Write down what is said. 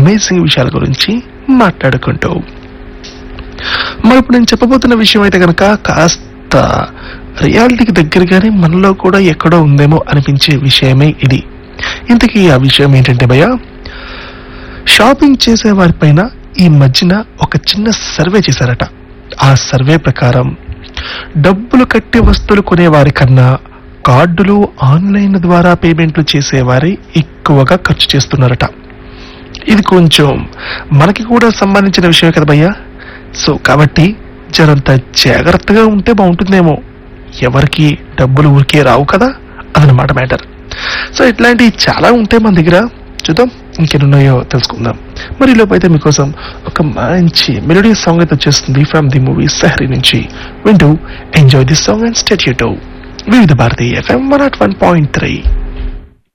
amazing విషయాల గురించి మాట్లాడుకుంటూ మరి ఇప్పుడు నేను చెప్పబోతున్న విషయం అయితే కనుక కాస్త రియాలిటీకి దగ్గరగానే మనలో కూడా ఎక్కడో ఉందేమో అనిపించే విషయమే ఇది ఇంతకీ ఆ విషయం ఏంటంటే భయ్య షాపింగ్ చేసే వారిపైన ఈ మధ్యన ఒక చిన్న సర్వే చేశారట ఆ సర్వే ప్రకారం డబ్బులు కట్టి వస్తువులు కొనేవారి కన్నా కార్డులు ఆన్లైన్ ద్వారా పేమెంట్లు చేసేవారి ఎక్కువగా ఖర్చు చేస్తున్నారట ఇది కొంచెం మనకి కూడా సంబంధించిన విషయమే కదా భయ్యా సో కాబట్టి జరంత జాగ్రత్తగా ఉంటే బాగుంటుందేమో ఎవరికి డబ్బులు ఊరికే రావు కదా అదనమాట మ్యాటర్ సో ఇట్లాంటివి చాలా ఉంటాయి మన దగ్గర చూద్దాం ఇంకెన్నున్నాయో తెలుసుకుందాం మరి ఈ లోపు అయితే మీకోసం ఒక మంచి మెలోడీ సాంగ్ అయితే వచ్చేస్తుంది ఫ్రమ్ ది మూవీ సహరీ నుంచి వింటూ enjoy this song and stay Vividh Bharati FM one nought one point three